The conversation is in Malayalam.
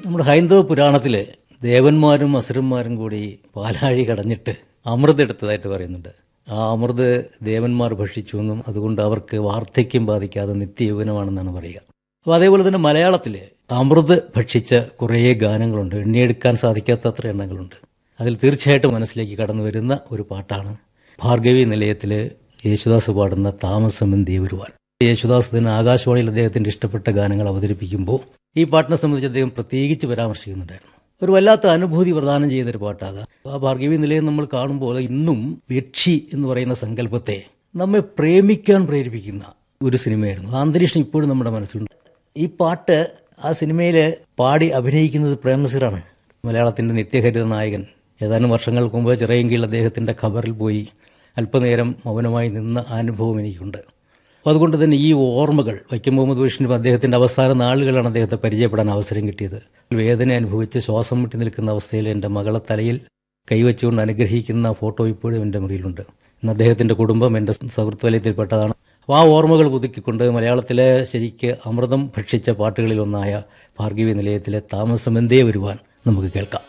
നമ്മുടെ ഹൈന്ദവ പുരാണത്തില് ദേവന്മാരും അസുരന്മാരും കൂടി പാലാഴി കടഞ്ഞിട്ട് അമൃത് എടുത്തതായിട്ട് പറയുന്നുണ്ട് ആ അമൃത് ദേവന്മാർ ഭക്ഷിച്ചു എന്നും അതുകൊണ്ട് അവർക്ക് വാർദ്ധക്യം ബാധിക്കാതെ നിത്യയൗവനമാണെന്നാണ് പറയുക അപ്പോൾ അതേപോലെ തന്നെ മലയാളത്തിൽ അമൃത് ഭക്ഷിച്ച കുറേ ഗാനങ്ങളുണ്ട് എണ്ണിയെടുക്കാൻ സാധിക്കാത്തത്ര എണ്ണങ്ങളുണ്ട് അതിൽ തീർച്ചയായിട്ടും മനസ്സിലേക്ക് കടന്നു വരുന്ന ഒരു പാട്ടാണ് ഭാർഗവി നിലയത്തിൽ യേശുദാസ് പാടുന്ന താമസം ദേവരുവാൻ യേശുദാസ് തന്നെ ആകാശവാണിയിൽ അദ്ദേഹത്തിന്റെ ഇഷ്ടപ്പെട്ട ഗാനങ്ങൾ അവതരിപ്പിക്കുമ്പോൾ ഈ പാട്ടിനെ സംബന്ധിച്ച് അദ്ദേഹം പ്രത്യേകിച്ച് പരാമർശിക്കുന്നുണ്ടായിരുന്നു ഒരു വല്ലാത്ത അനുഭൂതി പ്രദാനം ചെയ്യുന്ന ഒരു പാട്ടാണ് ആ ഭാർഗവി നിലയം നമ്മൾ കാണുമ്പോൾ ഇന്നും യക്ഷി എന്ന് പറയുന്ന സങ്കല്പത്തെ നമ്മെ പ്രേമിക്കാൻ പ്രേരിപ്പിക്കുന്ന ഒരു സിനിമയായിരുന്നു ആ അന്തരീക്ഷം ഇപ്പോഴും നമ്മുടെ മനസ്സിലുണ്ട് ഈ പാട്ട് ആ സിനിമയിൽ പാടി അഭിനയിക്കുന്നത് പ്രേംനസീറാണ് മലയാളത്തിന്റെ നിത്യഹരിത നായകൻ ഏതാനും വർഷങ്ങൾക്ക് മുമ്പ് ചിറയെങ്കിൽ അദ്ദേഹത്തിന്റെ ഖബറിൽ പോയി അല്പനേരം മൗനമായി നിന്ന അനുഭവം എനിക്കുണ്ട് അപ്പോൾ അതുകൊണ്ട് തന്നെ ഈ ഓർമ്മകൾ വൈക്കം മുഹമ്മദ് ബഷീറിന്റെ അദ്ദേഹത്തിന്റെ അവസാന നാളുകളാണ് അദ്ദേഹത്തെ പരിചയപ്പെടാൻ അവസരം കിട്ടിയത് വേദന അനുഭവിച്ച് ശ്വാസം മുട്ടി നിൽക്കുന്ന അവസ്ഥയിൽ എൻ്റെ മകളെ തലയിൽ കൈവച്ചുകൊണ്ട് അനുഗ്രഹിക്കുന്ന ഫോട്ടോ ഇപ്പോഴും എൻ്റെ മുറിയിലുണ്ട് ഇന്ന് അദ്ദേഹത്തിന്റെ കുടുംബം എൻ്റെ സുഹൃത്ത് വലയത്തിൽപ്പെട്ടതാണ് അപ്പോൾ ആ ഓർമ്മകൾ പുതുക്കിക്കൊണ്ട് മലയാളത്തിലെ ശരിക്ക് അമൃതം ഭക്ഷിച്ച പാട്ടുകളിൽ ഒന്നായ ഭാർഗവി നിലയത്തിലെ താമസം എന്തേ വരുവാൻ നമുക്ക് കേൾക്കാം